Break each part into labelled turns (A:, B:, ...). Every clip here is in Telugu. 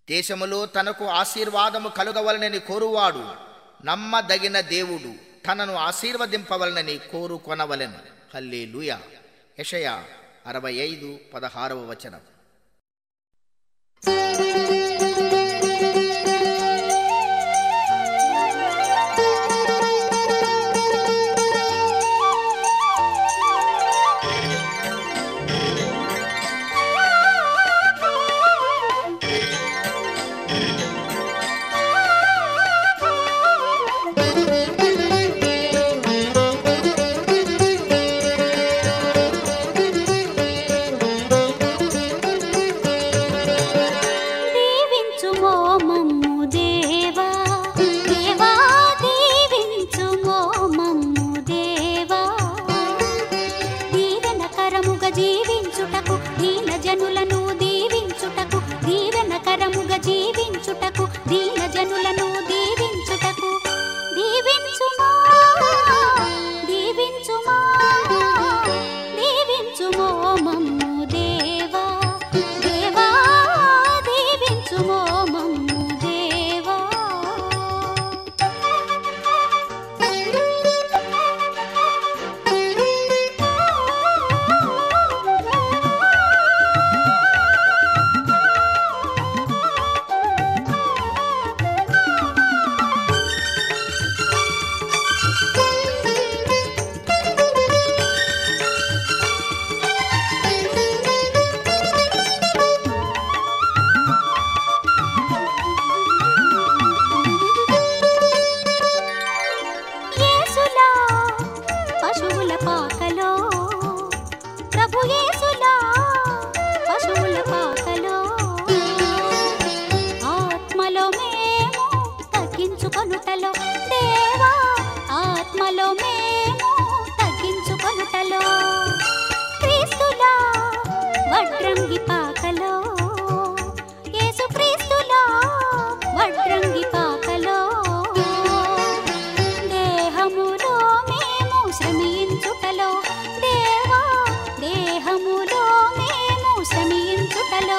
A: దేశములో తనకు ఆశీర్వాదము కలుగవలనని కోరువాడు నమ్మదగిన దేవుడు తనను ఆశీర్వదింపవలనని కోరుకొనవలెను హల్లే లూయా యషయ అరవై ఐదు పదహారవ వచనం
B: దీవించుమో మమ్ము దేవా దేవా దీవించుమో మమ్ము దేవా దీవెనకరముగా జీవించుటకు దీన జనులను దీవించుటకు దీవెనకరముగా జీవించుటకు దీన జనులను దీవించుటకు దీవించుమా దీవించుమా దీవించుమో మమ్ము దేవా దేవా దీవించుమో మమ్ము దేవా యేసులా పశువుల పాకలో ప్రభు యేసులా పశువుల పాకలో ఆత్మలో మేము తగ్గించుకొనుటలో దేవా ఆత్మలో మేము తగ్గించుకొనుటలో క్రీస్తులా వడ్రంగి పాకలో యేసు క్రీస్తులా వడ్రంగి పాకలో దేహములో మేము శ్రమించుటలో దేవా దేహములో మేము శ్రమించుటలో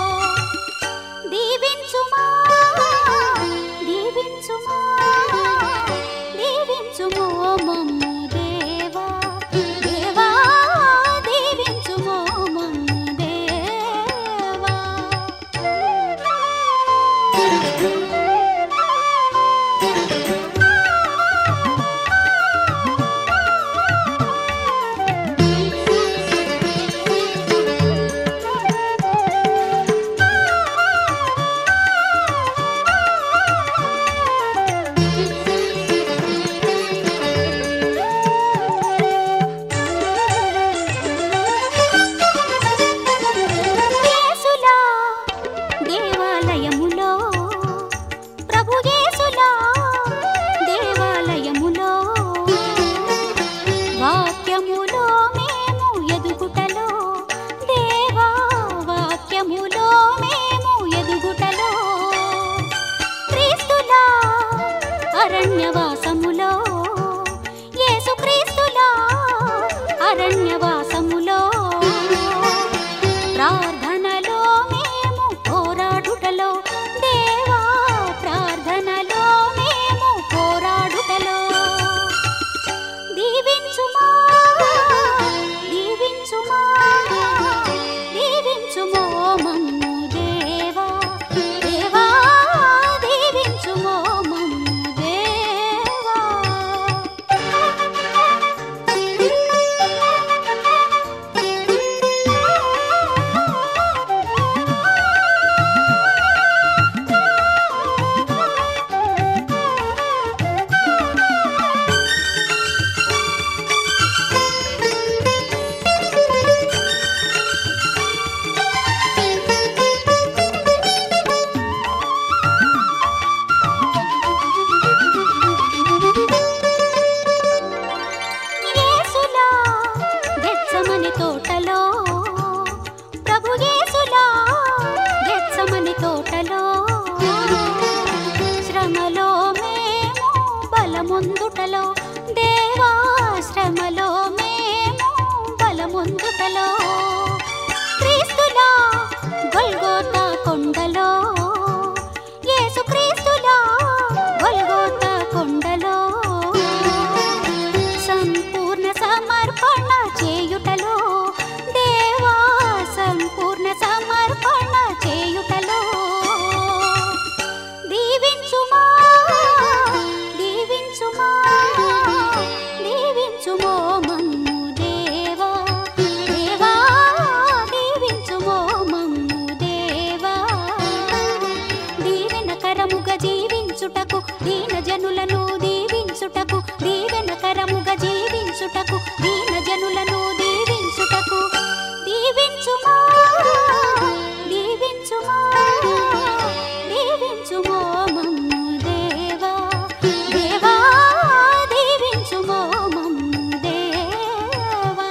B: దీవించుమా దీవించుమా దీవించుమో మమ్ము దేవా దేవా దీవించుమో మమ్ము దేవా యేసులా దేవాలయములో ప్రభు యేసులా దేవాలయములో వాక్యములో మేము ఎదుగుటలో దేవా వాక్యములో మేము ఎదుగుటలో క్రీస్తులా అరణ్యవాసములో యేసు క్రీస్తులా అరణ్యవాసములో ప్రార్థనలో మేము పోరాడుటలో దేవా ప్రార్థనలో మేము పోరాడుటలో దీవించుమా దీవించుమా దీవించుమో మమ్ము దేవా దేవా దీవించుమో మమ్ము దేవా యేసులా గెత్సమని తోటలో ప్రభు యేసులా గెత్సమని తోటలో శ్రమలో మేము బలముందుటలో దేవా శ్రమలో మేము బలముందుటలో క్రీస్తులా గొల్గోతా కొండలో దీవించుటకు దీన జనులను దీవించుటకు దీవెనకరముగా జీవించుటకు దీన జనులను దీవించుటకు దీవించుమా దీవించుమా దీవించుమో మమ్ము దేవా దేవా దీవించుమో మమ్ము దేవా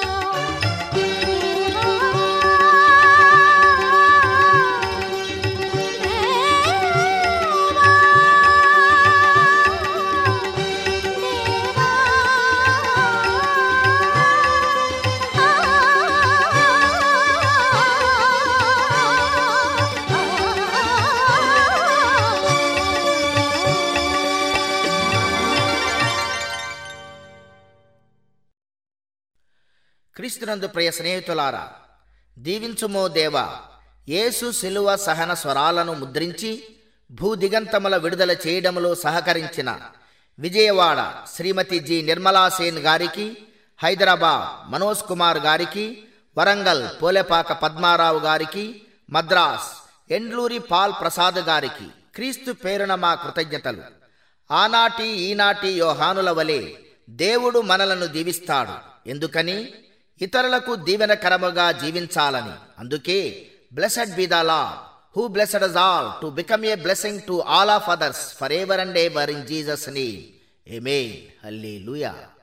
A: క్రీస్తునందు ప్రియ స్నేహితులారా దీవించుమో దేవా యేసు శిలువ సహన స్వరాలను ముద్రించి భూదిగంతముల విడుదల చేయడంలో సహకరించిన విజయవాడ శ్రీమతి జి నిర్మలా సేన్ గారికి హైదరాబాద్ మనోజ్ కుమార్ గారికి వరంగల్ పోలేపాక పద్మారావు గారికి మద్రాస్ ఎండ్లూరి పాల్ ప్రసాద్ గారికి క్రీస్తు పేరున మా కృతజ్ఞతలు ఆనాటి ఈనాటి యోహానుల వలె దేవుడు మనలను దీవిస్తాడు ఎందుకని ఇతరులకు దీవెనకరముగా జీవించాలని అందుకే blessed be the lord who blessed us all to become a blessing to all of others for ever and ever in Jesus name amen hallelujah